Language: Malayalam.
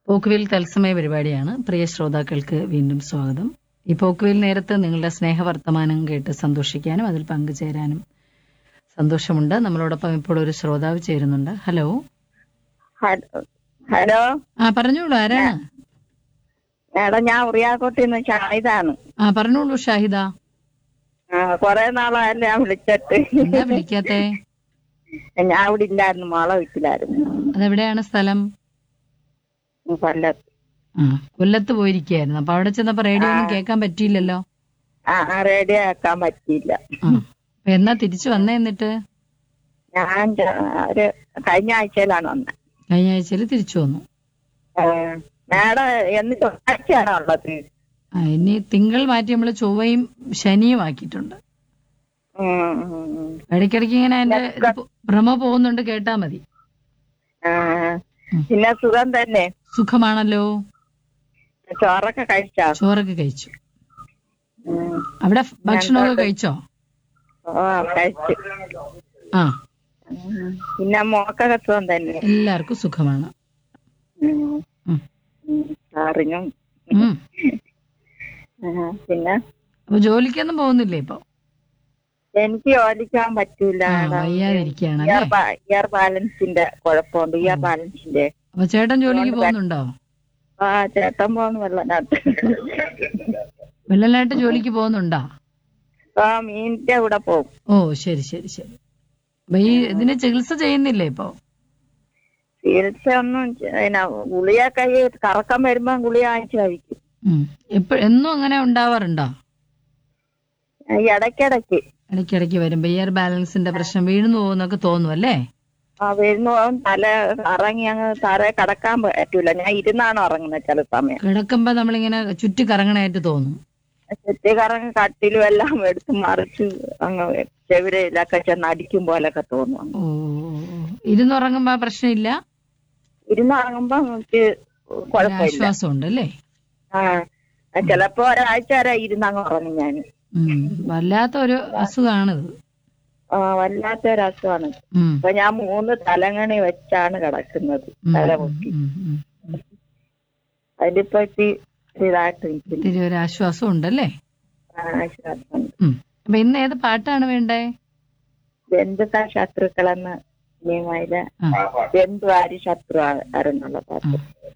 പോക്കുവിൽ തത്സമയ പരിപാടിയാണ് പ്രിയ ശ്രോതാക്കൾക്ക് വീണ്ടും സ്വാഗതം ഈ പോക്കുവിൽ നേരത്ത് നിങ്ങളുടെ സ്നേഹവർത്തമാനം കേട്ട് സന്തോഷിക്കാനും അതിൽ പങ്കുചേരാനും സന്തോഷമുണ്ട് നമ്മളോടൊപ്പം ഇപ്പോൾ ഒരു ശ്രോതാവ് ചേരുന്നുണ്ട് ഹലോ ഹലോ ഹലോ ആ പറഞ്ഞോളൂ ആരാണ് മേഡം ഞാൻ ഉറിയാക്കോട്ടിന്ന് ഷാഹിദാണ് ആ പറഞ്ഞോളൂ ഷാഹിദ ആ കൊറേ നാളായല്ലേ ഞാൻ വിളിച്ചിട്ട് എന്താ വിളിക്കാത്തെ ഞാൻ ഇവിടെ ഇല്ലായിരുന്നു മോളെ വീട്ടിലായിരുന്നു അതെവിടെയാണ് സ്ഥലം കൊല്ലത്ത് ആ കൊല്ലത്ത് പോയിരിക്കുകയായിരുന്നു അപ്പൊ അവിടെ ചെന്നപ്പോ റേഡിയോ ഒന്നും കേൾക്കാൻ പറ്റിയില്ലല്ലോ ആ ആ റേഡിയോ ആക്കാൻ പറ്റിയില്ല ആ അപ്പൊ എന്നാ തിരിച്ചു വന്നേ എന്നിട്ട് ഞാൻ ച- ഒരു കഴിഞ്ഞ ആഴ്ചയിലാണ് വന്നത് കഴിഞ്ഞ ആഴ്ചയിൽ തിരിച്ചു വന്നു മേഡം എന്ന് ചൊവ്വാഴ്ചയാണോ ഉള്ളത് ആ ഇനി തിങ്കൾ മാറ്റി നമ്മൾ ചൊവ്വയും ശനിയും ആക്കിയിട്ടുണ്ട് ഉം, ഉം, ഉം. ഇടയ്ക്കിടയ്ക്ക് ഇങ്ങനെ അതിന്റെ ഇത് പോ- ഭ്രമ പോകുന്നുണ്ട് കേട്ടാ മതി ആ, പിന്നെ സുഖം തന്നെ സുഖമാണല്ലോ ചോറൊക്കെ കഴിച്ചോ ചോറൊക്കെ കഴിച്ചു ഉം. അവിടെ ഭക്ഷണമൊക്കെ കഴിച്ചോ ഓ കഴിച്ചു ആ ഉം. പിന്നെ മോക്കൊക്കെ സുഖം തന്നെ എല്ലാവർക്കും സുഖമാണ് ഉം. ഉം. ഉം. സാറിനും ഉം. ആ, പിന്നെ അപ്പൊ ജോലിക്കൊന്നും പോകുന്നില്ലേ ഇപ്പൊ എനിക്ക് ഓടിക്കാൻ പറ്റൂല ആ, കാരണം വയ്യാതിരിക്കുകയാണല്ലേ ഇയർ ബാ- ഇയർ ബാലൻസിന്റെ കുഴപ്പമുണ്ട് ഇയർ ബാലൻസിന്റെ അപ്പൊ ചേട്ടൻ ജോലിക്ക് പോകുന്നുണ്ടോ ആ ചേട്ടൻ പോകുന്നു വെള്ളനാട്ട് വെള്ളലായിട്ട് ജോലിക്ക് പോകുന്നുണ്ടോ ആ മീനിന്റെ കൂടെ പോകും ഓ ശരി ശരി ശരി അപ്പൊ ഈ ഇതിന് ചികിത്സ ചെയ്യുന്നില്ലേ ഇപ്പൊ ചികിത്സ ഒന്നും ചെ- പിന്നെ ഗുളിയൊക്കെ ഈ കറക്കം വരുമ്പോ ഗുളിക വാങ്ങിച്ച് കഴിക്കും ഉം. എപ്പ എന്നും അങ്ങനെ ഉണ്ടാവാറുണ്ടോ ഈ ഇടയ്ക്കിടയ്ക്ക് ഇടയ്ക്കിടയ്ക്ക് വരുമ്പോ ഇയർ ബാലൻസിന്റെ പ്രശ്നം വീഴുന്നു പോകുന്നൊക്കെ തോന്നും അല്ലേ ആ വരുന്നു പോകും തല ഇറങ്ങി അങ്ങ് തറ കടക്കാൻ പറ്റൂല ഞാൻ ഇരുന്നാണ് ഉറങ്ങുന്നത് ചില സമയം കിടക്കുമ്പോ നമ്മളിങ്ങനെ ചുറ്റി കറങ്ങണായിട്ട് തോന്നും ചുറ്റി കറങ്ങി കട്ടിലും എല്ലാം എടുത്ത് മറിച്ച് അങ്ങ് ചെവിരയിലൊക്കെ ചെന്ന് അടിക്കും പോലൊക്കെ തോന്നും ഓ ഇരുന്നുറങ്ങുമ്പോ ആ പ്രശ്നമില്ല ഇരുന്നുറങ്ങുമ്പോ നമുക്ക് കുഴപ്പമില്ല ആശ്വാസം ഉണ്ട് അല്ലേ ആ ചിലപ്പോ ഒരാഴ്ച വരെ ഇരുന്നങ്ങ് ഉറങ്ങും ഞാൻ ഉം. വല്ലാത്ത ഒരു അസുഖമാണിത് ആ വല്ലാത്തൊരു അസുഖമാണ് ഉം. അപ്പൊ ഞാൻ മൂന്ന് തലങ്ങണി വെച്ചാണ് കിടക്കുന്നത് ഉം. തല പൊക്കി ഉം. ഉം. അതിലിപ്പോ ഇത്തിരി ഇതായിട്ട് നിൽക്കുന്നു ഇത്തിരി ഒരു ആശ്വാസം ഉണ്ടല്ലേ ആ, ആശ്വാസമുണ്ട് ഉം. അപ്പൊ ഇന്ന് ഏത് പാട്ടാണ് വേണ്ടേ ബന്ധുക്കൾ ശത്രുക്കളെന്ന് സിനിമയിലെ ആ ബന്ധു ആര് ശത്രു ആരെന്നുള്ള ആ. പാട്ട്